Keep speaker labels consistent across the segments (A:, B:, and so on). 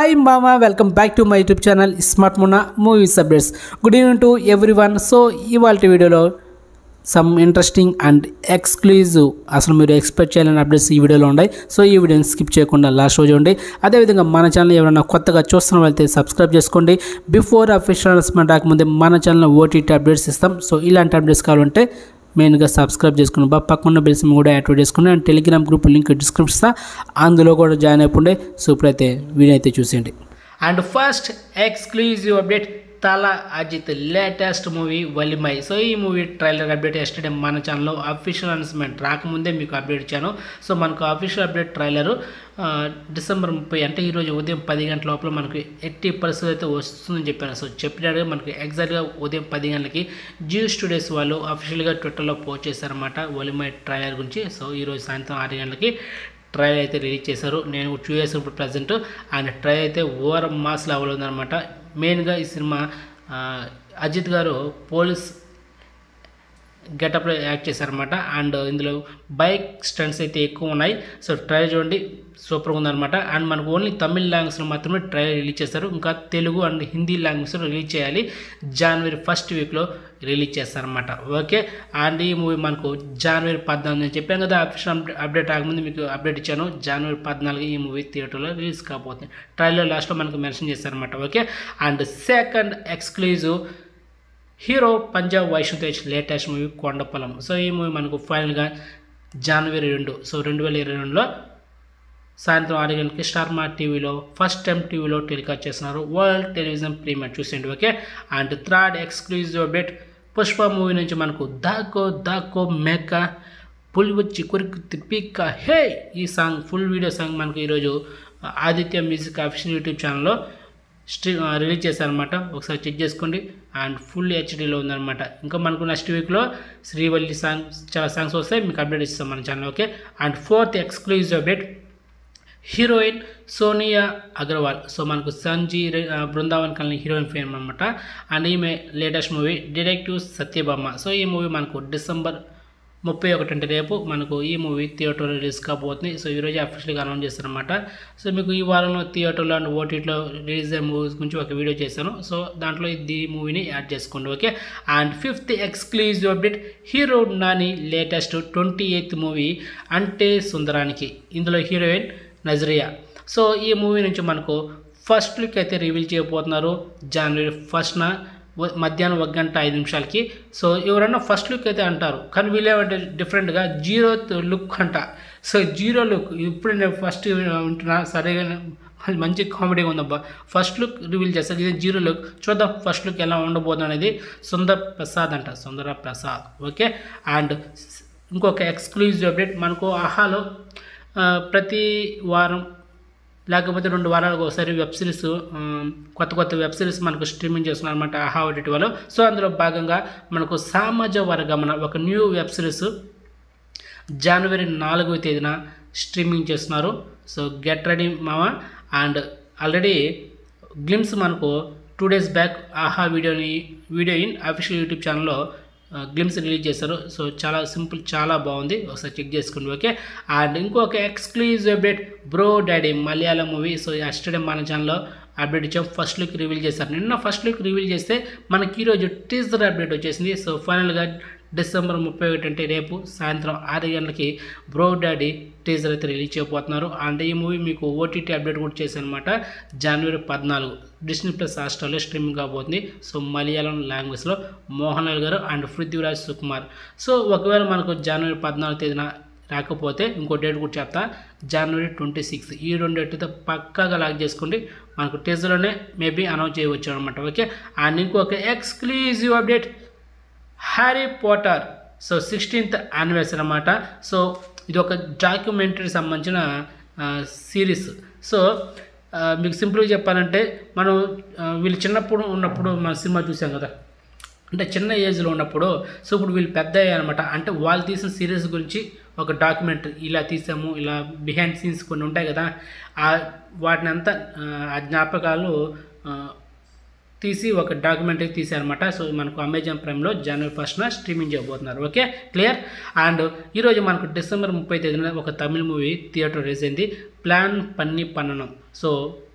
A: hi మామా welcome back to my YouTube channel smart Munna movies updates good evening to everyone so ఇవాళ వీడియోలో some interesting and exclusive అసలు మీరు expect చేయాలని updates ఈ వీడియోలో ఉన్నాయి సో ఈ వీడియోని స్కిప్ చేయకుండా లాస్ట్ రోజు చూడండి అదేవిధంగా మన ఛానల్ ఎవరైనా కొత్తగా చూస్తున్న వాళ్ళైతే సబ్స్క్రైబ్ చేసుకోండి బిఫోర్ అఫీషియల్ అనౌన్స్మెంట్ రాకముందే మన ఛానల్ ఓటీటీ అప్డేట్స్ ఇస్తాం సో ఇలాంటి అప్డేట్స్ కావాలంటే మెయిన్గా సబ్స్క్రైబ్ చేసుకుని బా పక్కన బెల్స్ కూడా యాక్టివేట్ చేసుకుని and Telegram group link description ఇస్తా అందులో కూడా జాయిన్ అయిపోండి సో ఇప్పుడైతే వీడియో అయితే చూసేయండి and first exclusive update Thala Ajith latest movie Valimai so ఈ మూవీ ట్రైలర్ అప్డేట్ ఎస్టర్డే మన ఛానల్లో అఫీషియల్ అనౌన్స్మెంట్ రాకముందే మీకు అప్డేట్ ఇచ్చాను సో మనకు అఫీషియల్ అప్డేట్ ట్రైలర్ డిసెంబర్ ముప్పై అంటే ఈరోజు ఉదయం పది గంటల లోపల మనకు ఎట్టి పరిస్థితి అయితే వస్తుందని చెప్పాను సో చెప్పినట్టుగా మనకు ఎగ్జాక్ట్గా ఉదయం పది గంటలకి జియో స్టూడియోస్ వాళ్ళు అఫీషియల్గా ట్విట్టర్లో పోస్ట్ చేశారన్నమాట వలిమై ట్రైలర్ గురించి సో ఈరోజు సాయంత్రం ఆరు గంటలకి ట్రైల్ అయితే రిలీజ్ చేశారు నేను చూసేసాను ఇప్పుడు ప్రజెంట్ ఆయన ట్రైల్ అయితే ఓవర్ మాస్ లెవెల్ ఉందన్నమాట మెయిన్గా ఈ సినిమా ఆ, అజిత్ గారు పోలీస్ గెటప్లో యాక్ట్ చేశారనమాట అండ్ ఇందులో బైక్ స్టంట్స్ అయితే ఎక్కువ ఉన్నాయి సో ట్రైలర్ చూడండి సూపర్గా ఉందన్నమాట అండ్ మనకు ఓన్లీ తమిళ్ లాంగ్వేజ్లో మాత్రమే ట్రైలర్ రిలీజ్ చేస్తారు ఇంకా తెలుగు అండ్ హిందీ లాంగ్వేజ్లో రిలీజ్ చేయాలి జనవరి ఫస్ట్ వీక్లో రిలీజ్ చేస్తారనమాట ఓకే అండ్ ఈ మూవీ మనకు జనవరి పద్నాలుగు నేను చెప్పాను కదా అఫీషియల్ అప్డేట్ రాకముందు మీకు అప్డేట్ ఇచ్చాను జనవరి పద్నాలుగు ఈ మూవీ థియేటర్లో రిలీజ్ కాబోతుంది ట్రైలర్ లాస్ట్లో మనకు మెన్షన్ చేస్తారనమాట okay and second exclusive hero Punjab Vaishnav Tej latest movie Kondapolam so ఈ మూవీ మనకు ఫైనల్గా జనవరి రెండు సో రెండు వేల ఇరవై రెండులో సాయంత్రం ఆరు గంటలకి స్టార్ మా టీవీలో ఫస్ట్ టైం టీవీలో టెలికాస్ట్ చేస్తున్నారు వరల్డ్ టెలివిజన్ ప్రీమియర్ చూసేయండి okay and third exclusive update Pushpa movie నుంచి మనకు దాకో దాకో మేక పులి వచ్చి కొరికి తిప్పిక హే ఈ సాంగ్ ఫుల్ వీడియో సాంగ్ మనకు ఈరోజు ఆదిత్య మ్యూజిక్ అఫీషియల్ యూట్యూబ్ ఛానల్లో స్ట్రీ రిలీజ్ చేశారనమాట ఒకసారి చెక్ చేసుకోండి అండ్ ఫుల్ హెచ్డీలో ఉందన్నమాట ఇంకా మనకు నెక్స్ట్ వీక్లో శ్రీవల్లి సాంగ్ చాలా సాంగ్స్ వస్తాయి మీకు అప్డేట్ ఇస్తాం మన channel okay and fourth exclusive update heroine Sonia Agarwal so మనకు సంజీ రే- ఆ, బృందావన్ కాలనీ హీరోయిన్ ఫేమ్ అనమాట అండ్ ఈమె latest movie detective Satyabhama so ఈ మూవీ మనకు డిసెంబర్ ముప్పై ఒకటి అంటే రేపు మనకు ఈ మూవీ థియేటర్ రిలీజ్ కాబోతుంది సో ఈరోజు అఫీషియల్గా అనౌన్స్ చేస్తారనమాట సో మీకు ఈ వారంలో థియేటర్లో అండ్ ఓటీటీలో రిలీజ్ అయ్యే మూవీస్ గురించి ఒక వీడియో చేశాను సో దాంట్లో ఈ మూవీని యాడ్ చేసుకోండి okay and fifth exclusive update hero Nani latest twenty eighth movie Ante Sundaraniki ఇందులో హీరోయిన్ నజరియా సో ఈ మూవీ నుంచి మనకు ఫస్ట్ లుక్ అయితే రివీల్ చేయబోతున్నారు జనవరి ఫస్ట్న వ- మధ్యాహ్నం ఒక గంట ఐదు నిమిషాలకి సో ఎవరన్నా ఫస్ట్ లుక్ అయితే అంటారు కానీ వీళ్ళేమంటే డిఫరెంట్గా జీరో లుక్ అంట సో జీరో లుక్ ఇప్పుడు నేను ఫస్ట్ వింటున్నా సరేగా అది మంచి కామెడీగా ఉందబ్బా ఫస్ట్ లుక్ రివీల్ చేస్తారు ఇది జీరో లుక్ చూద్దాం ఫస్ట్ లుక్ ఎలా ఉండబోతుంది అనేది సుందర్ ప్రసాద్ అంట సుందర ప్రసాద్ ఓకే అండ్ ఇంకొక ఎక్స్క్లూజివ్ అప్డేట్ మనకు ఆహాలో ఆ, ప్రతి వారం లేకపోతే రెండు వారాలకు ఒకసారి వెబ్ సిరీస్ ఆ, కొత్త కొత్త వెబ్ సిరీస్ మనకు స్ట్రీమింగ్ చేస్తున్నారు అనమాట ఆహా ఒకటి వాళ్ళు సో అందులో భాగంగా మనకు సామాజ వర్గమన ఒక న్యూ వెబ్ సిరీస్ జనవరి నాలుగవ తేదీన స్ట్రీమింగ్ చేస్తున్నారు సో గెట్ రెడీ మామ అండ్ ఆల్రెడీ గ్లిమ్స్ మనకు టూ డేస్ బ్యాక్ ఆహా వీడియోని వీడియో ఇన్ అఫీషియల్ యూట్యూబ్ ఛానల్లో గ్లిమ్స్ రిలీజ్ చేశారు సో చాలా సింపుల్ చాలా బాగుంది ఒకసారి చెక్ చేసుకోండి ఓకే అండ్ ఇంకొక exclusive update bro daddy Malayalam movie so yesterday మన ఛానల్లో అప్డేట్ ఇచ్చాం ఫస్ట్ లుక్ రివీల్ చేశారు నిన్న ఫస్ట్ లుక్ రివీల్ చేస్తే మనకి ఈరోజు టీజర్ అప్డేట్ వచ్చేసింది సో ఫైనల్గా డిసెంబర్ ముప్పై ఒకటి అంటే రేపు సాయంత్రం ఆరు గంటలకి బ్రో డాడీ టీజర్ అయితే రిలీజ్ చేయబోతున్నారు అండ్ ఈ మూవీ మీకు ఓటీటీ అప్డేట్ కూడా చేశాను అనమాట జనవరి పద్నాలుగు డిస్నీ ప్లస్ హాస్టల్లో స్ట్రీమింగ్ కాబోతుంది సో మలయాళం లాంగ్వేజ్లో మోహన్ లాల్ గారు అండ్ పృథ్వీరాజ్ సుకుమార్ సో ఒకవేళ మనకు జనవరి పద్నాలుగు తేదీన రాకపోతే ఇంకో డేట్ కూడా చెప్తా జనవరి ట్వంటీ సిక్స్ ఈ రెండు డేట్ అయితే పక్కాగా లాక్ చేసుకోండి మనకు టీజర్లోనే మేబీ అనౌన్స్ చేయవచ్చు అనమాట ఓకే అండ్ ఇంకొక exclusive update Harry Potter so sixteenth anniversary అనమాట సో ఇది ఒక డాక్యుమెంటరీ సంబంధించిన ఆ, సిరీస్ సో ఆ, మీకు సింపుల్గా చెప్పాలంటే మనం ఆ, వీళ్ళు చిన్నప్పుడు ఉన్నప్పుడు మన సినిమా చూసాం కదా అంటే చిన్న ఏజ్లో ఉన్నప్పుడు సో ఇప్పుడు వీళ్ళు పెద్ద అనమాట అంటే వాళ్ళు తీసిన సిరీస్ గురించి ఒక డాక్యుమెంటరీ ఇలా తీసాము ఇలా బిహైండ్ సీన్స్ కొన్ని ఉంటాయి కదా ఆ వాటిని అంతా ఆ, ఆ జ్ఞాపకాలు ఆ, తీసి ఒక డాక్యుమెంటరీ తీసారనమాట సో మనకు అమెజాన్ ప్రైమ్లో జనవరి ఫస్ట్న స్ట్రీమింగ్ చేయబోతున్నారు ఓకే క్లియర్ అండ్ ఈరోజు మనకు డిసెంబర్ ముప్పై తేదీన ఒక తమిళ మూవీ థియేటర్ రిలీజ్ అయింది ప్లాన్ పన్ని పన్ననం so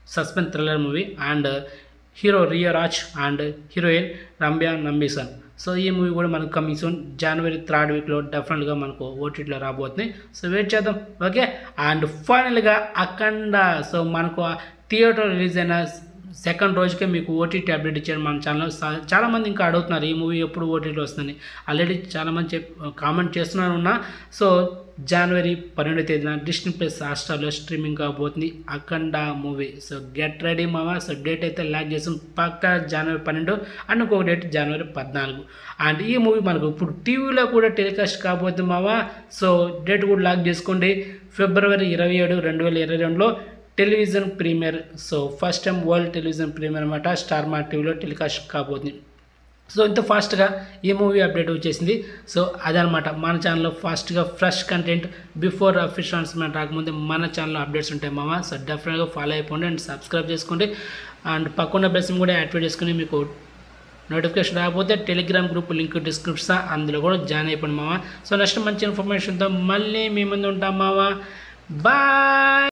A: suspense thriller movie and hero Rio Raj and heroine Ramya Nambeesan so ఈ మూవీ కూడా మనకు కమింగ్ సూన్ జనవరి థర్డ్ వీక్లో డెఫినెట్గా మనకు ఓటీటీలో రాబోతుంది సో వెయిట్ చేద్దాం ఓకే అండ్ ఫైనల్గా అఖండ సో మనకు థియేటర్ రిలీజ్ అయిన సెకండ్ రోజుకే మీకు ఓటీటీ అప్డేట్ ఇచ్చారు మన ఛానల్ చాలామంది ఇంకా అడుగుతున్నారు ఈ మూవీ ఎప్పుడు ఓటీటీ వస్తుంది ఆల్రెడీ చాలామంది చెప్ కామెంట్ చేస్తున్నారు ఉన్నా సో జనవరి పన్నెండో తేదీన డిస్నీ ప్లస్ హాట్స్టార్లో స్ట్రీమింగ్ కాబోతుంది Akhanda movie so get ready మావా సో డేట్ అయితే లాక్ చేసాం పక్కా జనవరి పన్నెండు అండ్ ఇంకొక డేట్ జనవరి పద్నాలుగు అండ్ ఈ మూవీ మనకు ఇప్పుడు టీవీలో కూడా టెలికాస్ట్ కాబోతుంది మావా సో డేట్ కూడా లాక్ చేసుకోండి ఫిబ్రవరి ఇరవై ఏడు రెండు వేల ఇరవై రెండులో television premiere so first time world television premiere అనమాట స్టార్ మా టీవీలో టెలికాస్ట్ కాబోతుంది సో ఇంత ఫాస్ట్గా ఈ మూవీ అప్డేట్ వచ్చేసింది సో అదనమాట మన ఛానల్లో ఫాస్ట్గా fresh content before official announcement రాకముందే మన ఛానల్లో అప్డేట్స్ ఉంటాయి మామ సో డెఫినెట్గా ఫాలో అయిపోండి అండ్ సబ్స్క్రైబ్ చేసుకోండి అండ్ పక్కన బెల్స్ కూడా యాక్టివేట్ చేసుకుని మీకు నోటిఫికేషన్ రాకపోతే టెలిగ్రామ్ గ్రూప్ లింక్ డిస్క్రిప్షన్ అందులో కూడా జాయిన్ అయిపోండి మామ సో నెక్స్ట్ మంచి ఇన్ఫర్మేషన్తో మళ్ళీ మీ ముందు ఉంటాం మామ బాయ్